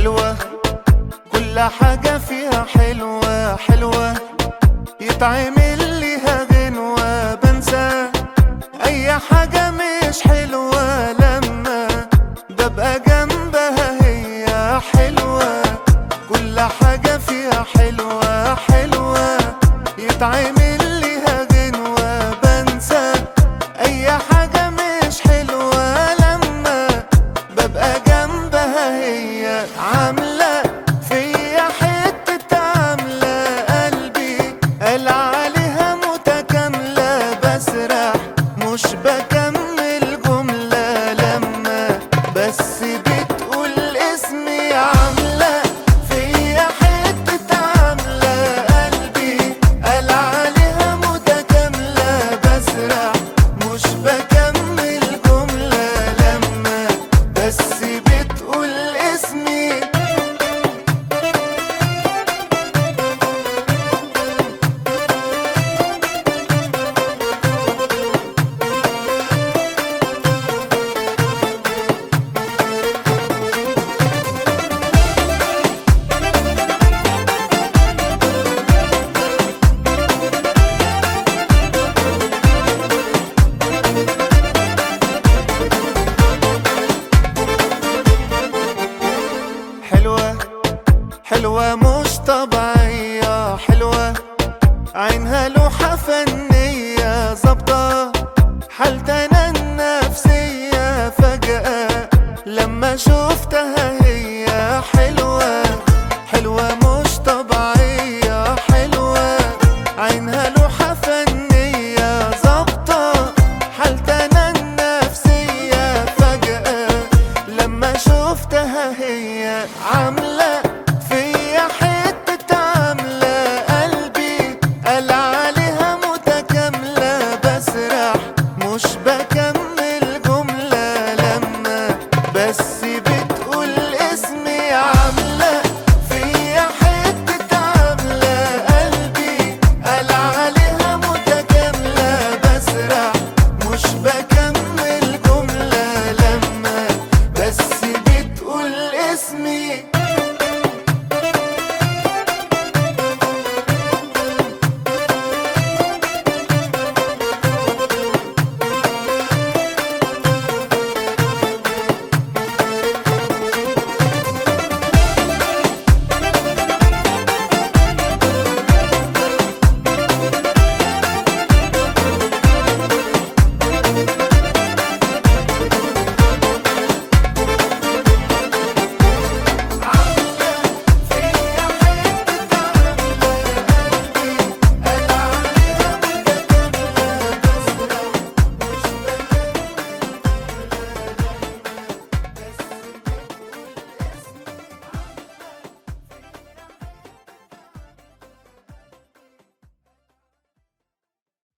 حلوة كل حاجة فيها حلوة حلوة يتعمل ليها غنوة بنسى أي حاجة مش حلوة لما ببقى جنبها هي حلوة كل حاجة فيها حلوة حلوة يتعمل ليها غنوة بنسى أي حاجة مش حلوة لما ببقى جنبها هي عاملة فيا حتة عاملة قلبي قال عليها متكاملة بسرح مش بكمل جملة لما بس بتقول اسمي عاملة فيا حتة عاملة قلبي قال عليها متكاملة بسرح مش بكمل جملة لما بس بتقول اسمي حلوة حلوة مش طبيعية حلوة عينها لوحة فنية ظابطة حالتنا النفسية فجأة لما شفتها هي حلوة حلوة مش طبيعية حلوة عينها لوحة فنية ظابطة حالتنا النفسية فجأة لما شفتها هي عم